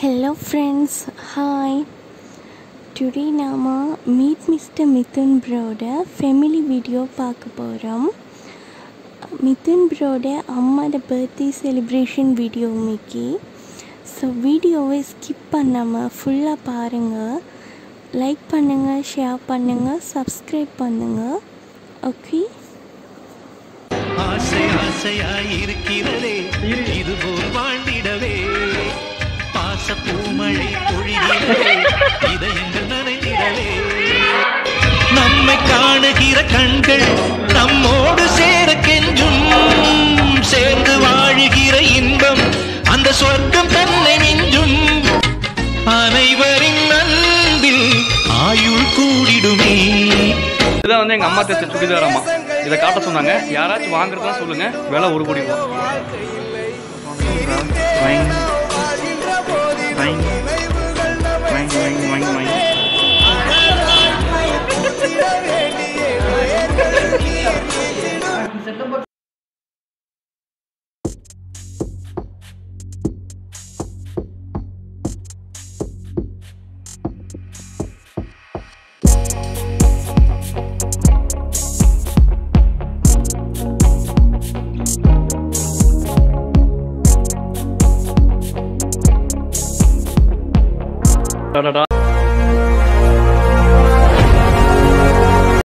Hello friends hi today நாம் meet mister Mithun ப்ரோட family video பார்க்க போகிறோம் மிதுன் ப்ரோட அம்மாவோட பர்த்டே செலிப்ரேஷன் வீடியோ இன்னைக்கு ஸோ வீடியோவை ஸ்கிப் பண்ணாமல் ஃபுல்லாக பாருங்கள் லைக் பண்ணுங்கள் ஷேர் பண்ணுங்கள் சப்ஸ்கிரைப் பண்ணுங்கள் ஓகே ஆசை ஆசையாயிருக்கிறதே இதுபோல் வாழ்ந்திடவே பாச பூமழை பொழிகிறதே இதயங்கள் நனைந்திடவே நம்மை காணுகிற கண்கள் நம்மோடு சேர கெஞ்சும் சேர்ந்து வாழுகிற இன்பம் அந்த சொர்க்கம் தன்னை மிஞ்சும் அனைவரின் அன்பில் ஆயுள் கூடிடுமே இதான் வந்து எங்க அம்மா தைச்ச சுடிதார் அம்மா இதை காட்ட சொன்னாங்க யாராச்சும் வாங்குறதா சொல்லுங்க விலை ஒரு கோடி ரூபா வைங். வைங். வைங், வைங், வைங், வைங். டடடா.